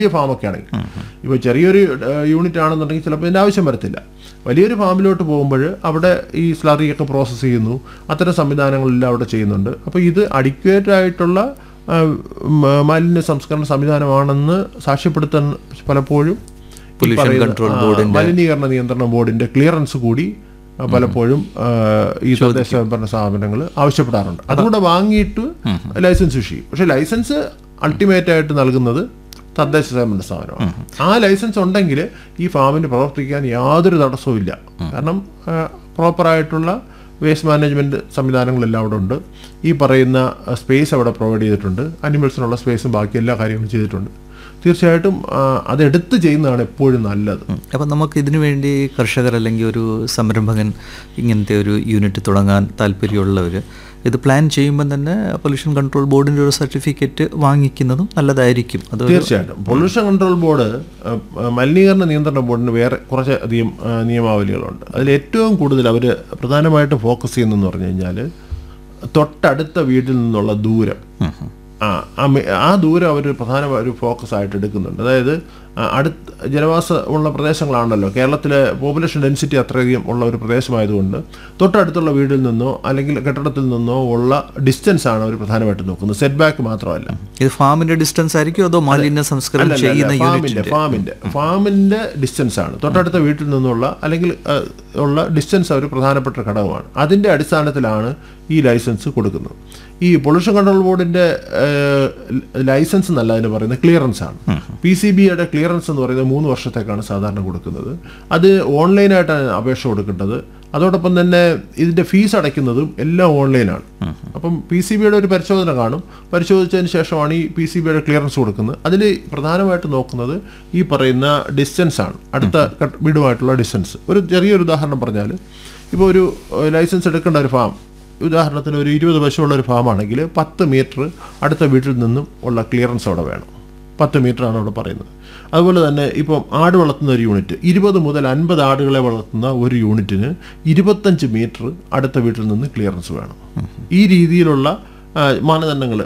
വലിയ ഫാമൊക്കെ ആണെങ്കിൽ ഇപ്പോൾ ചെറിയൊരു യൂണിറ്റ് ആണെന്നുണ്ടെങ്കിൽ ചിലപ്പോൾ ഇതിൻ്റെ ആവശ്യം വരത്തില്ല വലിയൊരു ഫാമിലോട്ട് പോകുമ്പോൾ അവിടെ ഈ സ്ലറിയൊക്കെ പ്രോസസ്സ് ചെയ്യുന്നു അത്തരം സംവിധാനങ്ങളെല്ലാം അവിടെ ചെയ്യുന്നുണ്ട് അപ്പോൾ ഇത് അഡിക്വേറ്റ് ആയിട്ടുള്ള ആ, മ- മാലിന്യ സംസ്കരണ സംവിധാനമാണെന്ന് സാക്ഷ്യപ്പെടുത്താൻ പലപ്പോഴും ഈ Pollution പറയുന്ന, Control ആ, Board-ന്റെ- മലിനീകരണ നിയന്ത്രണ ബോർഡിന്റെ ക്ലിയറൻസ് കൂടി ആ, പലപ്പോഴും ആ, ഈ തദ്ദേശ സ്വയംഭരണ സ്ഥാപനങ്ങൾ ആവശ്യപ്പെടാറുണ്ട് അതുകൂടെ വാങ്ങിയിട്ട് ലൈസൻസ് ഇഷ്യൂ ചെയ്യും പക്ഷെ ലൈസൻസ് അൾട്ടിമേറ്റ് ആയിട്ട് നൽകുന്നത് തദ്ദേശ സ്വയംഭരണ സ്ഥാപനമാണ് ആ ലൈസൻസ് ഉണ്ടെങ്കിൽ ഈ ഫാമിന് പ്രവർത്തിക്കാൻ യാതൊരു തടസ്സവും ഇല്ല കാരണം പ്രോപ്പറായിട്ടുള്ള വേസ്റ്റ് മാനേജ്മെന്റ് സംവിധാനങ്ങളെല്ലാം അവിടെ ഉണ്ട് ഈ പറയുന്ന സ്പേസ് അവിടെ പ്രൊവൈഡ് ചെയ്തിട്ടുണ്ട് അനിമൽസിനുള്ള സ്പേസും ബാക്കി എല്ലാ കാര്യങ്ങളും ചെയ്തിട്ടുണ്ട് തീർച്ചയായിട്ടും ആ, അതെടുത്ത് ചെയ്യുന്നതാണ് എപ്പോഴും നല്ലത് അപ്പം നമുക്ക് ഇതിനു വേണ്ടി കർഷകർ അല്ലെങ്കിൽ ഒരു സംരംഭകൻ ഇങ്ങനത്തെ ഒരു യൂണിറ്റ് തുടങ്ങാൻ താല്പര്യമുള്ളവർ ഇത് പ്ലാൻ ചെയ്യുമ്പോൾ തന്നെ പൊല്യൂഷൻ കൺട്രോൾ ബോർഡിൻ്റെ ഒരു സർട്ടിഫിക്കറ്റ് വാങ്ങിക്കുന്നതും നല്ലതായിരിക്കും അത് തീർച്ചയായിട്ടും പൊല്യൂഷൻ കൺട്രോൾ ബോർഡ് ആ, ആ, മലിനീകരണ നിയന്ത്രണ ബോർഡിന് വേറെ കുറച്ച് അധികം ആ, നിയമാവലികളുണ്ട് അതിൽ ഏറ്റവും കൂടുതൽ അവർ പ്രധാനമായിട്ട് ഫോക്കസ് ചെയ്യുന്നതെന്ന് പറഞ്ഞു കഴിഞ്ഞാൽ തൊട്ടടുത്ത വീട്ടിൽ നിന്നുള്ള ദൂരം ആ ആ മെ- ആ ദൂരം അവർ പ്രധാന ഒരു ഫോക്കസ് ആയിട്ട് എടുക്കുന്നുണ്ട് അതായത് ആ, അടുത്ത ജനവാസ ഉള്ള പ്രദേശങ്ങളാണല്ലോ കേരളത്തിലെ പോപ്പുലേഷൻ ഡെൻസിറ്റി അത്രയധികം ഉള്ള ഒരു പ്രദേശമായതുകൊണ്ട് തൊട്ടടുത്തുള്ള വീട്ടിൽ നിന്നോ അല്ലെങ്കിൽ കെട്ടിടത്തിൽ നിന്നോ ഉള്ള ഡിസ്റ്റൻസ് ആണ് അവർ പ്രധാനമായിട്ട് നോക്കുന്നത് സെറ്റ് ബാക്ക് മാത്രമല്ല ഇത് ഫാമിന്റെ ഡിസ്റ്റൻസ് ആയിരിക്കും അതോ മാലിന്യ സംസ്കരണം അല്ലല്ല, ചെയ്യുന്ന അല്ല, ഫാമിന്റെ യൂണിറ്റിന്റെ ഫാമിന്റെ ഫാമിന്റെ ഡിസ്റ്റൻസ് ആണ് തൊട്ടടുത്ത വീട്ടിൽ നിന്നുള്ള അല്ലെങ്കിൽ ആ, ഉള്ള ഡിസ്റ്റൻസ് ഒരു പ്രധാനപ്പെട്ട ഘടകമാണ് അതിന്റെ അടിസ്ഥാനത്തിലാണ് ഈ ലൈസൻസ് കൊടുക്കുന്നത് ഈ പൊല്യൂഷൻ കൺട്രോൾ ബോർഡിന്റെ ലൈസൻസ് എന്നല്ല അതിന് പറയുന്നത് ക്ലിയറൻസ് ആണ് പി സി ബിയുടെ ക്ലിയറൻസ് എന്ന് പറയുന്നത് മൂന്ന് വർഷത്തേക്കാണ് സാധാരണ കൊടുക്കുന്നത് അത് ഓൺലൈനായിട്ടാണ് അപേക്ഷ കൊടുക്കേണ്ടത് അതോടൊപ്പം തന്നെ ഇതിന്റെ ഫീസ് അടയ്ക്കുന്നതും എല്ലാം ഓൺലൈനാണ് അപ്പം പി സി ബിയുടെ ഒരു പരിശോധന കാണും പരിശോധിച്ചതിന് ശേഷമാണ് ഈ പി സി ബിയുടെ ക്ലിയറൻസ് കൊടുക്കുന്നത് അതിൽ പ്രധാനമായിട്ട് നോക്കുന്നത് ഈ പറയുന്ന ഡിസ്റ്റൻസ് ആണ് അടുത്ത കട്ട് വീടുമായിട്ടുള്ള ഡിസ്റ്റൻസ് ഒരു ചെറിയൊരു ഉദാഹരണം പറഞ്ഞാൽ ഇപ്പോൾ ഒരു ലൈസൻസ് എടുക്കേണ്ട ഒരു ഫാം ഉദാഹരണത്തിന് ഒരു ഇരുപത് പശുവുള്ള ഒരു ഫാം ആണെങ്കിൽ പത്ത് മീറ്റർ അടുത്ത വീട്ടിൽ നിന്നും ഉള്ള ക്ലിയറൻസ് അവിടെ വേണം പത്ത് മീറ്റർ ആണ് അവിടെ പറയുന്നത് അതുപോലെ തന്നെ ഇപ്പം ആട് വളർത്തുന്ന ഒരു യൂണിറ്റ് ഇരുപത് മുതൽ അൻപത് ആടുകളെ വളർത്തുന്ന ഒരു യൂണിറ്റിന് ഇരുപത്തഞ്ച് മീറ്റർ അടുത്ത വീട്ടിൽ നിന്ന് ക്ലിയറൻസ് വേണം ഈ രീതിയിലുള്ള മാനദണ്ഡങ്ങൾ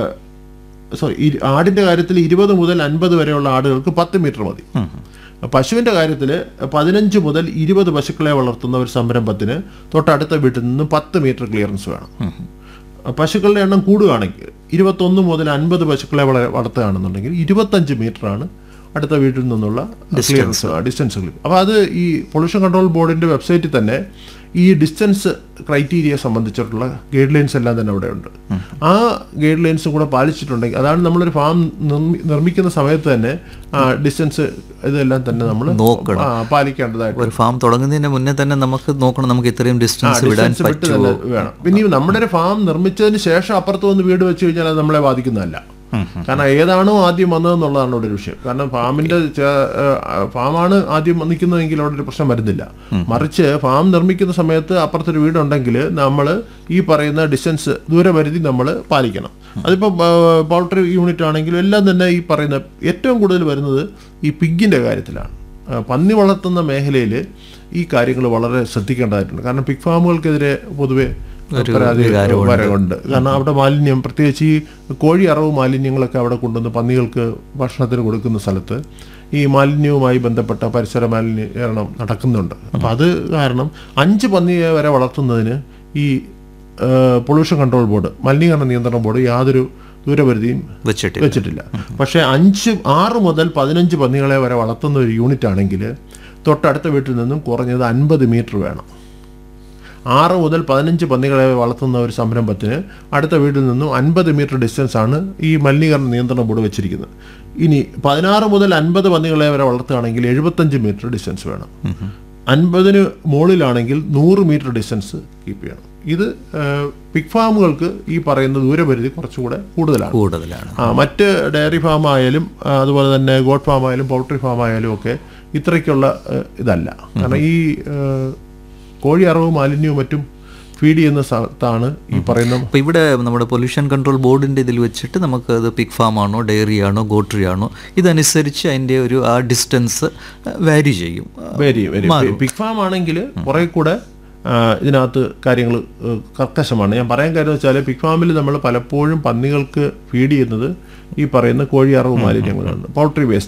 സോറി ആടിന്റെ കാര്യത്തിൽ ഇരുപത് മുതൽ അൻപത് വരെയുള്ള ആടുകൾക്ക് പത്ത് മീറ്റർ മതി പശുവിന്റെ കാര്യത്തിൽ പതിനഞ്ച് മുതൽ ഇരുപത് പശുക്കളെ വളർത്തുന്ന ഒരു സംരംഭത്തിന് തൊട്ടടുത്ത വീട്ടിൽ നിന്ന് പത്ത് മീറ്റർ ക്ലിയറൻസ് വേണം പശുക്കളുടെ എണ്ണം കൂടുകയാണെങ്കിൽ ഇരുപത്തൊന്ന് മുതൽ അൻപത് പശുക്കളെ വള- വളർത്തുകയാണെന്നുണ്ടെങ്കിൽ ഇരുപത്തഞ്ച് മീറ്ററാണ് അടുത്ത വീട്ടിൽ നിന്നുള്ള ക്ലിയറൻസ് ഡിസ്റ്റൻസുകൾ അപ്പോൾ അത് ഈ പൊല്യൂഷൻ കൺട്രോൾ ബോർഡിന്റെ വെബ്സൈറ്റിൽ തന്നെ ഈ ഡിസ്റ്റൻസ് ക്രൈറ്റീരിയ സംബന്ധിച്ചിട്ടുള്ള ഗൈഡ് ലൈൻസ് എല്ലാം തന്നെ അവിടെ ഉണ്ട് ആ ഗൈഡ് ലൈൻസും കൂടെ പാലിച്ചിട്ടുണ്ടെങ്കിൽ അതാണ് നമ്മളൊരു ഫാം നിർമ്മി- നിർമ്മിക്കുന്ന സമയത്ത് തന്നെ ആ ഡിസ്റ്റൻസ് ഇതെല്ലാം തന്നെ നമ്മൾ നോക്കണം. പാലിക്കേണ്ടതായിട്ട് ഒരു ഫാം തുടങ്ങുന്നതിന് മുന്നേ തന്നെ നമുക്ക് നോക്കണം നമുക്ക് ഇത്രയും ഡിസ്റ്റൻസ് വിടാൻ ഡിസ്റ്റൻസ് വിട്ട് പറ്റുമോ തന്നെ വേണം പിന്നെ ഈ നമ്മുടെ ഒരു ഫാം നിർമ്മിച്ചതിന് ശേഷം അപ്പുറത്ത് വന്ന് വീട് വെച്ച് കഴിഞ്ഞാൽ അത് നമ്മളെ ബാധിക്കുന്നതല്ല കാരണം ഏതാണോ ആദ്യം വന്നതെന്നുള്ളതാണ് ഇവിടെ ഒരു വിഷയം കാരണം ഫാമിന്റെ ചെ- ഏഹ് ഫാമാണ് ആദ്യം നിൽക്കുന്നതെങ്കിൽ അവിടെ ഒരു പ്രശ്നം വരുന്നില്ല മറിച്ച് ഫാം നിർമ്മിക്കുന്ന സമയത്ത് അപ്പുറത്തൊരു വീടുണ്ടെങ്കിൽ നമ്മൾ ഈ പറയുന്ന ഡിസ്റ്റൻസ് ദൂരപരിധി നമ്മൾ പാലിക്കണം അതിപ്പോൾ പൗൾട്രി യൂണിറ്റ് ആണെങ്കിലും എല്ലാം തന്നെ ഈ പറയുന്ന ഏറ്റവും കൂടുതൽ വരുന്നത് ഈ പിഗിന്റെ കാര്യത്തിലാണ് ആ, പന്നി വളർത്തുന്ന മേഖലയിൽ ഈ കാര്യങ്ങൾ വളരെ ശ്രദ്ധിക്കേണ്ടതായിട്ടുണ്ട് കാരണം പിഗ് ഫാമുകൾക്കെതിരെ പൊതുവെ പരാതി വരവുണ്ട് കാരണം അവിടെ മാലിന്യം പ്രത്യേകിച്ച് ഈ കോഴി അറവ് മാലിന്യങ്ങളൊക്കെ അവിടെ കൊണ്ടുവന്ന് പന്നികൾക്ക് ഭക്ഷണത്തിന് കൊടുക്കുന്ന സ്ഥലത്ത് ഈ മാലിന്യവുമായി ബന്ധപ്പെട്ട പരിസര മാലിന്യീകരണം നടക്കുന്നുണ്ട് അപ്പം അത് കാരണം അഞ്ച് പന്നിയെ വരെ വളർത്തുന്നതിന് ഈ പൊല്യൂഷൻ കൺട്രോൾ ബോർഡ് മലിനീകരണ നിയന്ത്രണ ബോർഡ് യാതൊരു ദൂരപരിധിയും വെച്ചിട്ടില്ല വെച്ചിട്ടില്ല പക്ഷേ അഞ്ച് ആറ് മുതൽ പതിനഞ്ച് പന്നികളെ വരെ വളർത്തുന്ന ഒരു യൂണിറ്റ് ആണെങ്കിൽ തൊട്ടടുത്ത വീട്ടിൽ നിന്നും കുറഞ്ഞത് അൻപത് മീറ്റർ വേണം ആറ് മുതൽ പതിനഞ്ച് പന്നികളെ വളർത്തുന്ന ഒരു സംരംഭത്തിന് അടുത്ത വീട്ടിൽ നിന്നും അൻപത് മീറ്റർ ഡിസ്റ്റൻസ് ആണ് ഈ മലിനീകരണ നിയന്ത്രണ ബോർഡ് വെച്ചിരിക്കുന്നത് ഇനി പതിനാറ് മുതൽ അൻപത് പന്നികളെ വരെ വളർത്തുകയാണെങ്കിൽ എഴുപത്തഞ്ച് മീറ്റർ ഡിസ്റ്റൻസ് വേണം അൻപതിന് മുകളിലാണെങ്കിൽ നൂറ് മീറ്റർ ഡിസ്റ്റൻസ് കീപ്പ് ചെയ്യണം ഇത് പിഗ് ഫാമുകൾക്ക് ഈ പറയുന്ന ദൂരപരിധി കുറച്ചുകൂടെ കൂടുതലാണ് കൂടുതലാണ് ആ മറ്റ് ഡയറി ഫാം ആയാലും ആ, അതുപോലെ തന്നെ ഗോഡ് ഫാം ആയാലും പൗൾട്രി ഫാം ആയാലും ഒക്കെ ഇത്രയ്ക്കുള്ള ഏഹ്, ഇതല്ല കാരണം ഈ ഏഹ്, കോഴി അറവ് മാലിന്യവും മറ്റും ഫീഡ് ചെയ്യുന്ന സ്ഥലത്താണ് ഈ പറയുന്ന അപ്പോൾ ഇവിടെ നമ്മുടെ പൊല്യൂഷൻ കൺട്രോൾ ബോർഡിൻ്റെ ഇതിൽ വെച്ചിട്ട് നമുക്ക് അത് പിഗ് ഫാം ആണോ ഡയറി ആണോ ഗോട്രി ആണോ ഇതനുസരിച്ച് അതിൻ്റെ ഒരു ആ ഡിസ്റ്റൻസ് വാരി ചെയ്യും വെരി വെരി പിഗ് ഫാം ആണെങ്കിൽ കുറെ കൂടെ ആ, ഇതിനകത്ത് കാര്യങ്ങൾ കർക്കശമാണ് ഞാൻ പറയാൻ കാര്യം വെച്ചാൽ പിഗ് ഫാമിൽ നമ്മൾ പലപ്പോഴും പന്നികൾക്ക് ഫീഡ് ചെയ്യുന്നത് ഈ പറയുന്ന കോഴി അറവ് മാലിന്യങ്ങളാണ് പൗൾട്രി വേസ്റ്റ്